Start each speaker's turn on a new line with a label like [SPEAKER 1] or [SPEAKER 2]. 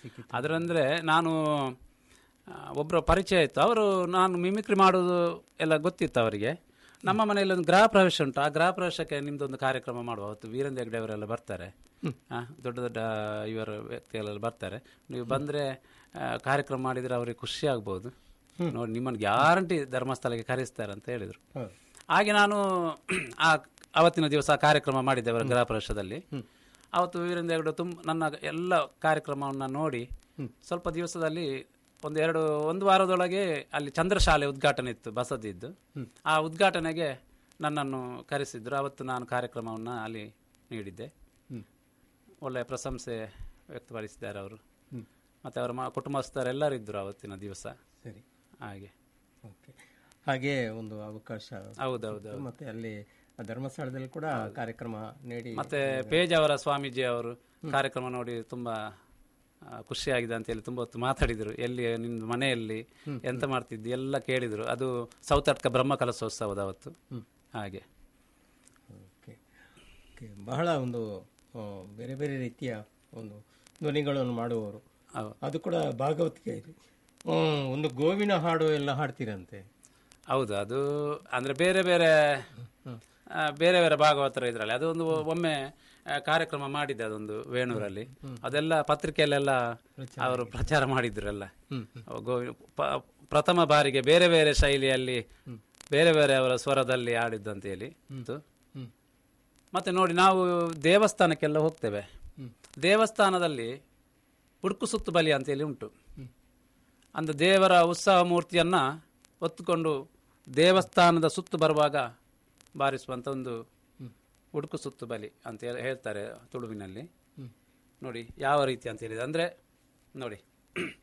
[SPEAKER 1] ಅದರಂದ್ರೆ ನಾನು ಆ, ಒಬ್ಬರ ಪರಿಚಯ ಇತ್ತು ಅವರು ನಾನು ಮಿಮಿಕ್ರಿ ಮಾಡೋದು ಎಲ್ಲ ಗೊತ್ತಿತ್ತು ಅವರಿಗೆ ನಮ್ಮ ಮನೆಯಲ್ಲಿ ಒಂದು ಗೃಹ ಪ್ರವೇಶ ಉಂಟು ಆ ಗೃಹ ಪ್ರವೇಶಕ್ಕೆ ನಿಮ್ದೊಂದು ಕಾರ್ಯಕ್ರಮ ಮಾಡುವ ಅವತ್ತು ವೀರೇಂದ್ರ ಹೆಗ್ಡೆ ಅವರೆಲ್ಲ ಬರ್ತಾರೆ ಆ, ದೊಡ್ಡ ದೊಡ್ಡ ಇವರ ವ್ಯಕ್ತಿಗಳೆಲ್ಲ ಬರ್ತಾರೆ ನೀವು ಬಂದ್ರೆ ಆ, ಕಾರ್ಯಕ್ರಮ ಮಾಡಿದ್ರೆ ಅವರಿಗೆ ಖುಷಿ ಆಗ್ಬೋದು ನೋಡಿ ನಿಮ್ಮನ್ನು ಗ್ಯಾರಂಟಿ ಧರ್ಮಸ್ಥಳಕ್ಕೆ ಕರೆಸ್ತಾರೆ ಅಂತ ಹೇಳಿದರು ಹಾಗೆ ನಾನು ಆ ಅವತ್ತಿನ ದಿವಸ ಕಾರ್ಯಕ್ರಮ ಮಾಡಿದ್ದೆ ಅವರ ಗೃಹ ಪ್ರವೇಶದಲ್ಲಿ ಅವತ್ತು ವೀರೇಂದ್ರ ಹೆಗ್ಡೆ ತುಂಬ ನನ್ನ ಎಲ್ಲ ಕಾರ್ಯಕ್ರಮವನ್ನು ನೋಡಿ ಸ್ವಲ್ಪ ದಿವಸದಲ್ಲಿ ಒಂದು ಎರಡು ಒಂದು ವಾರದೊಳಗೆ ಅಲ್ಲಿ ಚಂದ್ರಶಾಲೆ ಉದ್ಘಾಟನೆ ಇತ್ತು ಬಸದಿದ್ದು ಆ ಉದ್ಘಾಟನೆಗೆ ನನ್ನನ್ನು ಕರೆಸಿದ್ರು ಅವತ್ತು ನಾನು ಕಾರ್ಯಕ್ರಮವನ್ನು ಅಲ್ಲಿ ನೀಡಿದ್ದೆ ಒಳ್ಳೆಯ ಪ್ರಶಂಸೆ ವ್ಯಕ್ತಪಡಿಸಿದ್ದಾರೆ ಅವರು ಮತ್ತೆ ಅವರ ಮ- ಕುಟುಂಬಸ್ಥರೆಲ್ಲರೂ ಇದ್ದರು ಅವತ್ತಿನ ದಿವಸ
[SPEAKER 2] ಸರಿ
[SPEAKER 1] ಹಾಗೆ
[SPEAKER 2] ಓಕೆ ಹಾಗೆ ಒಂದು ಅವಕಾಶ
[SPEAKER 1] ಹೌದೌದು
[SPEAKER 2] ಸಿಕ್ತು. ಮತ್ತೆ ಅಲ್ಲಿ ಧರ್ಮಸ್ಥಳದಲ್ಲಿ ಕೂಡ ಕಾರ್ಯಕ್ರಮ ನೀಡಿ
[SPEAKER 1] ಮತ್ತೆ ಪೇಜಾವರ ಸ್ವಾಮೀಜಿ ಅವರು ಕಾರ್ಯಕ್ರಮ ನೋಡಿ ತುಂಬಾ ಆ, ಖುಷಿಯಾಗಿದೆ ಅಂತ ಹೇಳಿ ತುಂಬಾ ಹೊತ್ತು ಮಾತಾಡಿದ್ರು ಎಲ್ಲಿ ನಿನ್ನ ಮನೆಯಲ್ಲಿ ಎಂತ ಮಾಡ್ತಿದ್ದಿ ಎಲ್ಲ ಕೇಳಿದ್ರು ಅದು ಸೌತಾರ್ಕ ಬ್ರಹ್ಮ ಕಲಶೋತ್ಸವದ ಅವತ್ತು ಹಾಗೆ
[SPEAKER 2] ಓಕೆ ಓಕೆ ಬಹಳ ಒಂದು ಆ, ಬೇರೆ ಬೇರೆ ರೀತಿಯ ಒಂದು ಧ್ವನಿಗಳನ್ನು ಮಾಡುವವರು
[SPEAKER 1] ಹೌದು.
[SPEAKER 2] ಅದು ಕೂಡ ಭಾಗವತಿಗೆ ಇದೆ ಹ್ಮ್, ಒಂದು ಗೋವಿನ ಹಾಡು ಎಲ್ಲ ಹಾಡ್ತೀರಂತೆ
[SPEAKER 1] ಹೌದು ಅದು ಅಂದ್ರೆ ಬೇರೆ ಬೇರೆ ಆ, ಬೇರೆ ಬೇರೆ ಭಾಗವತರ ಇದ್ರಲ್ಲಿ ಅದೊಂದು ಒಮ್ಮೆ ಆ, ಕಾರ್ಯಕ್ರಮ ಮಾಡಿದ್ದೆ ಅದೊಂದು ವೇಣೂರಲ್ಲಿ ಅದೆಲ್ಲ ಪತ್ರಿಕೆಯಲ್ಲೆಲ್ಲ ಅವರು ಪ್ರಚಾರ ಮಾಡಿದ್ರಲ್ಲ ಗೋವಿ ಪ- ಪ್ರಥಮ ಬಾರಿಗೆ ಬೇರೆ ಬೇರೆ ಶೈಲಿಯಲ್ಲಿ ಬೇರೆ ಬೇರೆ ಅವರ ಸ್ವರದಲ್ಲಿ ಆಡಿದ್ದು ಅಂತ ಹೇಳಿ ಇತ್ತು. ಮತ್ತೆ ನೋಡಿ ನಾವು ದೇವಸ್ಥಾನಕ್ಕೆಲ್ಲ ಹೋಗ್ತೇವೆ ದೇವಸ್ಥಾನದಲ್ಲಿ ಉಡುಕು ಸುತ್ತು ಬಲಿ ಅಂತೇಳಿ ಉಂಟು ಅಂದು ದೇವರ ಉತ್ಸವ ಮೂರ್ತಿಯನ್ನ ಹೊತ್ತುಕೊಂಡು ದೇವಸ್ಥಾನದ ಸುತ್ತು ಬರುವಾಗ ಬಾರಿಸುವಂತ ಒಂದು ಉಡುಕು ಸುತ್ತು ಬಲಿ ಅಂತ ಹೇಳಿ ಹೇಳ್ತಾರೆ ತುಳುವಿನಲ್ಲಿ ನೋಡಿ ಯಾವ ರೀತಿ ಅಂತ ಹೇಳಿದ್ರೆ ಅಂದ್ರೆ ನೋಡಿ